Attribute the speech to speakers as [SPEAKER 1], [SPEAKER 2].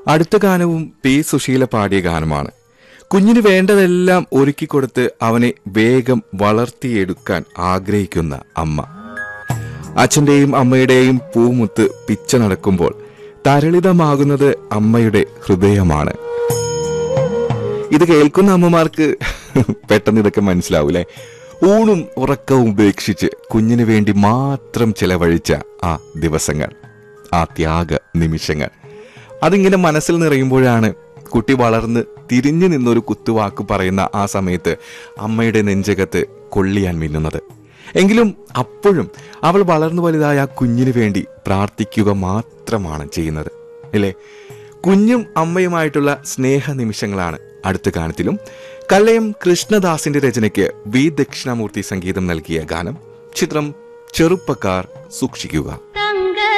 [SPEAKER 1] അടുത്ത ഗാനവും പി സുശീല പാടിയ ഗാനമാണ് കുഞ്ഞിന് വേണ്ടതെല്ലാം ഒരുക്കിക്കൊടുത്ത് അവനെ വേഗം വളർത്തിയെടുക്കാൻ ആഗ്രഹിക്കുന്ന അമ്മ അച്ഛന്റെയും അമ്മയുടെയും പൂമുത്ത് പിച്ച നടക്കുമ്പോൾ തരളിതമാകുന്നത് അമ്മയുടെ ഹൃദയമാണ് ഇത് കേൾക്കുന്ന അമ്മമാർക്ക് പെട്ടെന്ന് ഇതൊക്കെ മനസ്സിലാവൂലേ ഊണും ഉറക്കവും ഉപേക്ഷിച്ച് കുഞ്ഞിന് വേണ്ടി മാത്രം ചെലവഴിച്ച ആ ദിവസങ്ങൾ ആ ത്യാഗ നിമിഷങ്ങൾ അതിങ്ങനെ മനസ്സിൽ നിറയുമ്പോഴാണ് കുട്ടി വളർന്ന് തിരിഞ്ഞു നിന്നൊരു കുത്തുവാക്ക് പറയുന്ന ആ സമയത്ത് അമ്മയുടെ നെഞ്ചകത്ത് കൊള്ളിയാൻ മിന്നുന്നത് എങ്കിലും അപ്പോഴും അവൾ വളർന്നു വലുതായ ആ കുഞ്ഞിന് വേണ്ടി പ്രാർത്ഥിക്കുക മാത്രമാണ് ചെയ്യുന്നത് അല്ലേ കുഞ്ഞും അമ്മയുമായിട്ടുള്ള സ്നേഹ നിമിഷങ്ങളാണ് അടുത്ത ഗാനത്തിലും കല്ലയം കൃഷ്ണദാസിന്റെ രചനയ്ക്ക് വി ദക്ഷിണാമൂർത്തി സംഗീതം നൽകിയ ഗാനം ചിത്രം ചെറുപ്പക്കാർ സൂക്ഷിക്കുക